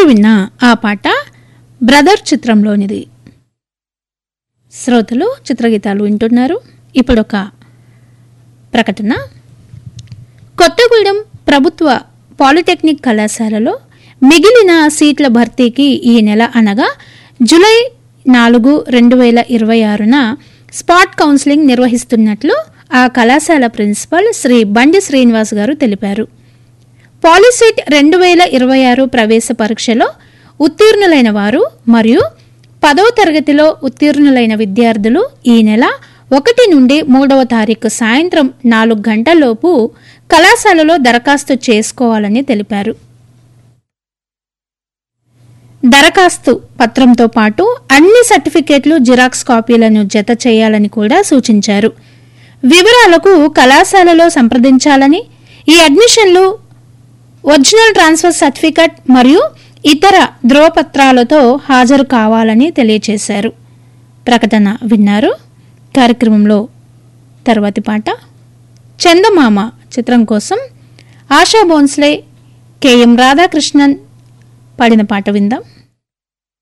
విన్న ఆ పాట బ్రదర్ చిత్రంలోనిది శ్రోతలు చిత్రగీతాలు వింటున్నారు ఇప్పుడొక ప్రకటన కొత్తగూడెం ప్రభుత్వ పాలిటెక్నిక్ కళాశాలలో మిగిలిన సీట్ల భర్తీకి ఈ నెల అనగా జూలై నాలుగు రెండు వేల ఇరవై ఆరున స్పాట్ కౌన్సిలింగ్ నిర్వహిస్తున్నట్లు ఆ కళాశాల ప్రిన్సిపల్ శ్రీ బండి శ్రీనివాస్ గారు తెలిపారు పాలిసెట్ రెండు వేల ఇరవై ఆరు ప్రవేశ పరీక్షలో ఉత్తీర్ణులైన వారు మరియు పదవ తరగతిలో ఉత్తీర్ణులైన విద్యార్థులు ఈ నెల ఒకటి నుండి మూడవ తారీఖు సాయంత్రం నాలుగు గంటలలోపు కళాశాలలో దరఖాస్తు చేసుకోవాలని తెలిపారు దరఖాస్తు పత్రంతో పాటు అన్ని సర్టిఫికేట్లు జిరాక్స్ కాపీలను జత చేయాలని కూడా సూచించారు వివరాలకు కళాశాలలో సంప్రదించాలని ఈ అడ్మిషన్లు ఒరిజినల్ ట్రాన్స్ఫర్ సర్టిఫికెట్ మరియు ఇతర ధ్రువపత్రాలతో హాజరు కావాలని తెలియజేశారు ప్రకటన విన్నారు కార్యక్రమంలో తర్వాతి పాట చందమామ చిత్రం కోసం ఆశా భోన్స్లే కెఎం రాధాకృష్ణన్ పాడిన పాట విందాం